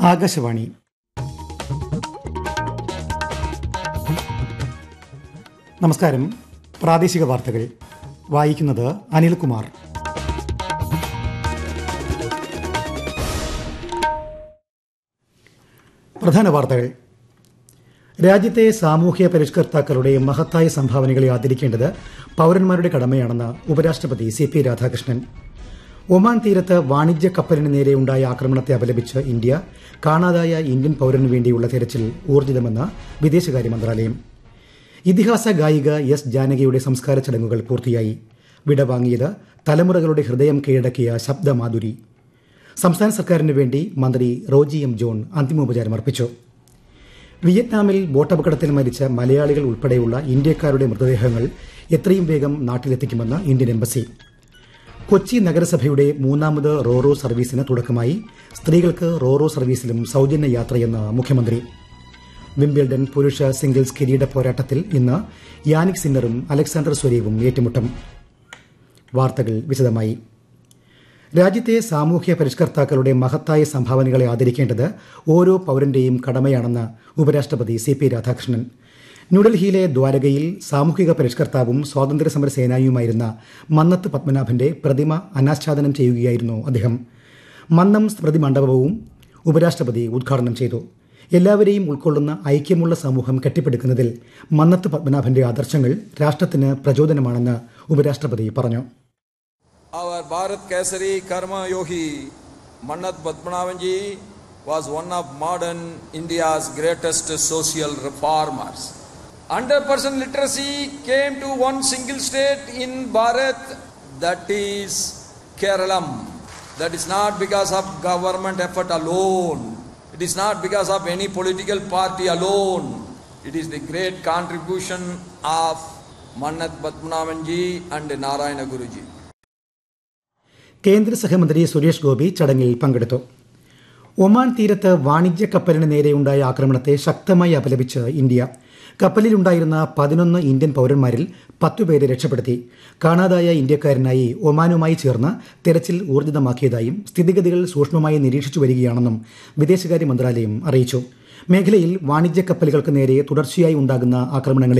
ആകാശവാണി നമസ്കാരം പ്രാദേശിക വാർത്തകൾ വായിക്കുന്നത് അനിൽകുമാർ പ്രധാന വാർത്തകൾ രാജ്യത്തെ സാമൂഹ്യ പരിഷ്കർത്താക്കളുടെ മഹത്തായ സംഭാവനകളെ ആദരിക്കേണ്ടത് പൌരന്മാരുടെ കടമയാണെന്ന് ഉപരാഷ്ട്രപതി സി പി രാധാകൃഷ്ണൻ ഒമാൻ തീരത്ത് വാണിജ്യ കപ്പലിന് നേരെയുണ്ടായ ആക്രമണത്തെ അപലപിച്ച് ഇന്ത്യ കാണാതായ ഇന്ത്യൻ പൌരനു വേണ്ടിയുള്ള തെരച്ചിൽ ഊർജിതമെന്ന് വിദേശകാര്യ മന്ത്രാലയം ഇതിഹാസ ഗായിക എസ് ജാനകിയുടെ സംസ്കാര ചടങ്ങുകൾ പൂർത്തിയായി വിടവാങ്ങിയത് തലമുറകളുടെ ഹൃദയം കീഴടക്കിയ ശബ്ദമാധുരി സംസ്ഥാന സർക്കാരിന് വേണ്ടി മന്ത്രി റോജി എം ജോൺ അന്തിമോപചാരം അർപ്പിച്ചു വിയറ്റ്നാമിൽ ബോട്ടപകടത്തിൽ മരിച്ച മലയാളികൾ ഉൾപ്പെടെയുള്ള ഇന്ത്യക്കാരുടെ മൃതദേഹങ്ങൾ എത്രയും വേഗം നാട്ടിലെത്തിക്കുമെന്ന് ഇന്ത്യൻ എംബസി കൊച്ചി നഗരസഭയുടെ മൂന്നാമത് റോറോ സർവീസിന് തുടക്കമായി സ്ത്രീകൾക്ക് റോറോ സർവീസിലും സൌജന്യ യാത്രയെന്ന് മുഖ്യമന്ത്രി വിംബിൾഡൺ പുരുഷ സിംഗിൾസ് കിരീട പോരാട്ടത്തിൽ ഇന്ന് യാനിക് സിന്നറും അലക്സാണ്ടർ സ്വരേവും ഏറ്റുമുട്ടും വാർത്തകൾ വിശദമായി രാജ്യത്തെ സാമൂഹ്യ പരിഷ്കർത്താക്കളുടെ മഹത്തായ സംഭാവനകളെ ആദരിക്കേണ്ടത് ഓരോ പൌരന്റെയും കടമയാണെന്ന് ഉപരാഷ്ട്രപതി സി പി രാധാകൃഷ്ണൻ ന്യൂഡൽഹിയിലെ ദ്വാരകയിൽ സാമൂഹിക പരിഷ്കർത്താവും സ്വാതന്ത്ര്യസമര സേനാനിയുമായിരുന്ന മന്നത്ത് പത്മനാഭന്റെ പ്രതിമ അനാച്ഛാദനം ചെയ്യുകയായിരുന്നു അദ്ദേഹം മന്നം സ്മൃതി മണ്ഡപവും ഉപരാഷ്ട്രപതി ഉദ്ഘാടനം ചെയ്തു എല്ലാവരെയും ഉൾക്കൊള്ളുന്ന ഐക്യമുള്ള സമൂഹം കെട്ടിപ്പടുക്കുന്നതിൽ മന്നത്ത് പത്മനാഭന്റെ ആദർശങ്ങൾ രാഷ്ട്രത്തിന് പ്രചോദനമാണെന്ന് ഉപരാഷ്ട്രപതി പറഞ്ഞു Our Bharat Kesari Karma Yogi Mannat Padmanavanji was one of modern India's greatest social reformers. 100% literacy came to one single state in Bharat, that is Keralam. That is not because of government effort alone. It is not because of any political party alone. It is the great contribution of Mannat Padmanavanji and Narayana Guruji. കേന്ദ്ര സഹമന്ത്രി സുരേഷ് ഗോപി ചടങ്ങിൽ പങ്കെടുത്തു Oman തീരത്ത് വാണിജ്യ കപ്പലിന് നേരെയുണ്ടായ ആക്രമണത്തെ ശക്തമായി അപലപിച്ച് ഇന്ത്യ കപ്പലിലുണ്ടായിരുന്ന പതിനൊന്ന് ഇന്ത്യൻ പൌരന്മാരിൽ പത്തുപേരെ രക്ഷപ്പെടുത്തി കാണാതായ ഇന്ത്യക്കാരനായി ഒമാനുമായി ചേർന്ന് തെരച്ചിൽ ഊർജിതമാക്കിയതായും സ്ഥിതിഗതികൾ സൂക്ഷ്മമായി നിരീക്ഷിച്ചു വരികയാണെന്നും വിദേശകാര്യ മന്ത്രാലയം അറിയിച്ചു മേഖലയിൽ വാണിജ്യ കപ്പലുകൾക്ക് നേരെ തുടർച്ചയായി ഉണ്ടാകുന്ന ആക്രമണങ്ങളെ